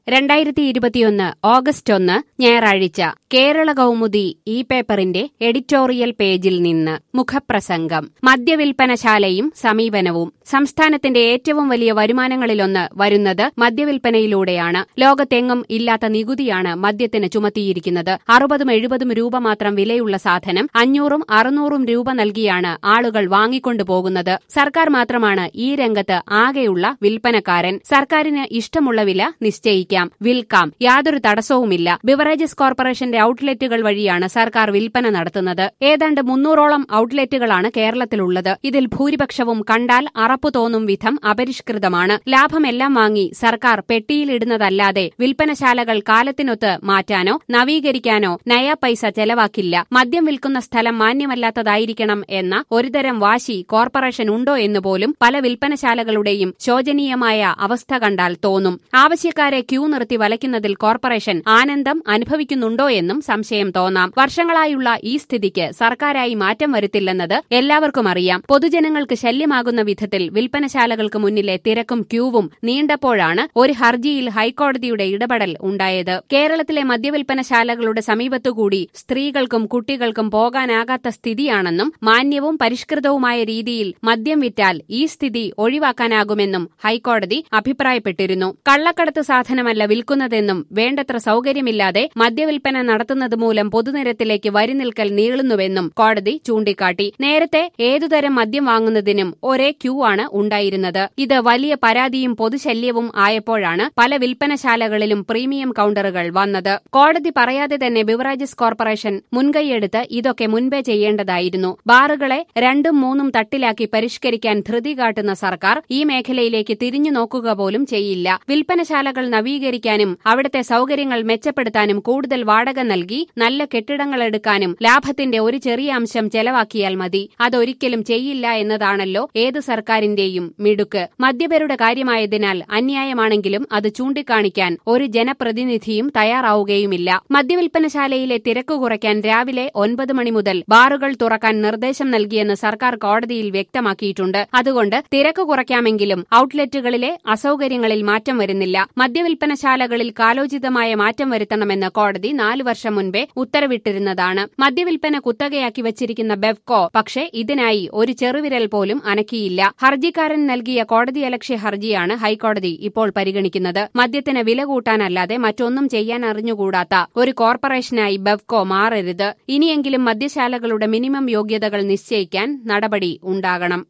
രണ്ടായിരത്തി ഇരുപത്തിയൊന്ന് ഓഗസ്റ്റ് ഒന്ന് ഞായറാഴ്ച കേരള കൗമുദി ഈ പേപ്പറിന്റെ എഡിറ്റോറിയൽ പേജിൽ നിന്ന് മുഖപ്രസംഗം മദ്യവിൽപ്പനശാലയും സമീപനവും സംസ്ഥാനത്തിന്റെ ഏറ്റവും വലിയ വരുമാനങ്ങളിലൊന്ന് വരുന്നത് മദ്യവിൽപ്പനയിലൂടെയാണ് ലോകത്തെങ്ങും ഇല്ലാത്ത നികുതിയാണ് മദ്യത്തിന് ചുമത്തിയിരിക്കുന്നത് അറുപതും എഴുപതും രൂപ മാത്രം വിലയുള്ള സാധനം അഞ്ഞൂറും അറുന്നൂറും രൂപ നൽകിയാണ് ആളുകൾ വാങ്ങിക്കൊണ്ടു പോകുന്നത് സർക്കാർ മാത്രമാണ് ഈ രംഗത്ത് ആകെയുള്ള വിൽപ്പനക്കാരൻ സർക്കാരിന് ഇഷ്ടമുള്ള വില നിശ്ചയിക്കാം വിൽക്കാം യാതൊരു തടസ്സവുമില്ല ബിവറേജസ് കോർപ്പറേഷന്റെ ഔട്ട്ലെറ്റുകൾ വഴിയാണ് സർക്കാർ വിൽപ്പന നടത്തുന്നത് ഏതാണ്ട് മുന്നൂറോളം ഔട്ട്ലെറ്റുകളാണ് കേരളത്തിലുള്ളത് ഇതിൽ ഭൂരിപക്ഷവും കണ്ടാൽ അറപ്പു തോന്നും വിധം അപരിഷ്കൃതമാണ് ലാഭമെല്ലാം വാങ്ങി സർക്കാർ പെട്ടിയിലിടുന്നതല്ലാതെ വിൽപ്പനശാലകൾ കാലത്തിനൊത്ത് മാറ്റാനോ നവീകരിക്കാനോ നയാ പൈസ ചെലവാക്കില്ല മദ്യം വിൽക്കുന്ന സ്ഥലം മാന്യമല്ലാത്തതായിരിക്കണം എന്ന ഒരുതരം വാശി കോർപ്പറേഷൻ ഉണ്ടോ എന്ന് പോലും പല വിൽപ്പനശാലകളുടെയും ശോചനീയമായ അവസ്ഥ കണ്ടാൽ തോന്നും ആവശ്യക്കാരെ ക്യൂ നിർത്തി വലയ്ക്കുന്നതിൽ കോർപ്പറേഷൻ ആനന്ദം അനുഭവിക്കുന്നുണ്ടോ എന്നും സംശയം തോന്നാം വർഷങ്ങളായുള്ള ഈ സ്ഥിതിക്ക് സർക്കാരായി മാറ്റം വരുത്തില്ലെന്നത് എല്ലാവർക്കും അറിയാം പൊതുജനങ്ങൾക്ക് ശല്യമാകുന്ന വിധത്തിൽ വിൽപ്പനശാലകൾക്ക് മുന്നിലെ തിരക്കും ക്യൂവും നീണ്ടപ്പോഴാണ് ഒരു ഹർജിയിൽ ഹൈക്കോടതിയുടെ ഇടപെടൽ ഉണ്ടായത് കേരളത്തിലെ മദ്യവിൽപ്പനശാലകളുടെ സമീപത്തുകൂടി സ്ത്രീകൾക്കും കുട്ടികൾക്കും പോകാനാകാത്ത സ്ഥിതിയാണെന്നും മാന്യവും പരിഷ്കൃതവുമായ രീതിയിൽ മദ്യം വിറ്റാൽ ഈ സ്ഥിതി ഒഴിവാക്കാനാകുമെന്നും ഹൈക്കോടതി അഭിപ്രായപ്പെട്ടിരുന്നു കള്ളക്കടത്ത് സാധനമല്ല വിൽക്കുന്നതെന്നും വേണ്ടത്ര സൌകര്യമില്ലാതെ മദ്യവിൽപ്പന നടത്തുന്നത് മൂലം പൊതുനിരത്തിലേക്ക് വരി നിൽക്കൽ നീളുന്നുവെന്നും കോടതി ചൂണ്ടിക്കാട്ടി നേരത്തെ ഏതുതരം മദ്യം വാങ്ങുന്നതിനും ഒരേ ക്യൂ ആണ് ഉണ്ടായിരുന്നത് ഇത് വലിയ പരാതിയും പൊതുശല്യവും ആയപ്പോഴാണ് പല വിൽപ്പനശാലകളിലും പ്രീമിയം കൌണ്ടറുകൾ വന്നത് കോടതി പറയാതെ തന്നെ ബിവറേജസ് കോർപ്പറേഷൻ മുൻകൈയെടുത്ത് ഇതൊക്കെ മുൻപേ ചെയ്യേണ്ടതായിരുന്നു ബാറുകളെ രണ്ടും മൂന്നും തട്ടിലാക്കി പരിഷ്കരിക്കാൻ ധൃതി കാട്ടുന്ന സർക്കാർ ഈ മേഖലയിലേക്ക് തിരിഞ്ഞു നോക്കുക പോലും ചെയ്യില്ല വിൽപ്പനശാലകൾ നവീകരിക്കാനും അവിടുത്തെ സൌകര്യങ്ങൾ മെച്ചപ്പെടുത്താനും കൂടുതൽ വാടക നൽകി നല്ല കെട്ടിടങ്ങൾ എടുക്കാനും ലാഭത്തിന്റെ ഒരു ചെറിയ അംശം ചെലവാക്കിയാൽ മതി അതൊരിക്കലും ചെയ്യില്ല എന്നതാണല്ലോ ഏത് സർക്കാരിന്റെയും മിടുക്ക് മദ്യപരുടെ കാര്യമായതിനാൽ അന്യായമാണെങ്കിലും അത് ചൂണ്ടിക്കാണിക്കാൻ ഒരു ജനപ്രതിനിധിയും തയ്യാറാവുകയുമില്ല മദ്യവിൽപ്പനശാലയിലെ തിരക്ക് കുറയ്ക്കാൻ രാവിലെ ഒൻപത് മണി മുതൽ ബാറുകൾ തുറക്കാൻ നിർദ്ദേശം നൽകിയെന്ന് സർക്കാർ കോടതിയിൽ വ്യക്തമാക്കിയിട്ടുണ്ട് അതുകൊണ്ട് തിരക്ക് കുറയ്ക്കാമെങ്കിലും ഔട്ട്ലെറ്റുകളിലെ അസൌകര്യങ്ങളിൽ മാറ്റം വരുന്നില്ല മദ്യവിൽപ്പനശാലകളിൽ കാലോചിതമായ മാറ്റം വരുത്തണമെന്ന് കോടതി നാലു വർഷം മുൻപേ ഉത്തരവിട്ടിരുന്നതാണ് മദ്യവിൽപ്പന കുത്തകയാക്കി വച്ചിരിക്കുന്ന ബെവ്കോ പക്ഷേ ഇതിനായി ഒരു ചെറുവിരൽ പോലും അനക്കിയില്ല ഹർജിക്കാരൻ നൽകിയ കോടതിയലക്ഷ്യ ഹർജിയാണ് ഹൈക്കോടതി ഇപ്പോൾ പരിഗണിക്കുന്നത് മദ്യത്തിന് വില കൂട്ടാനല്ലാതെ മറ്റൊന്നും ചെയ്യാൻ അറിഞ്ഞുകൂടാത്ത ഒരു കോർപ്പറേഷനായി ബെവ്കോ മാറരുത് ഇനിയെങ്കിലും മദ്യശാലകളുടെ മിനിമം യോഗ്യതകൾ നിശ്ചയിക്കാൻ നടപടി ഉണ്ടാകണം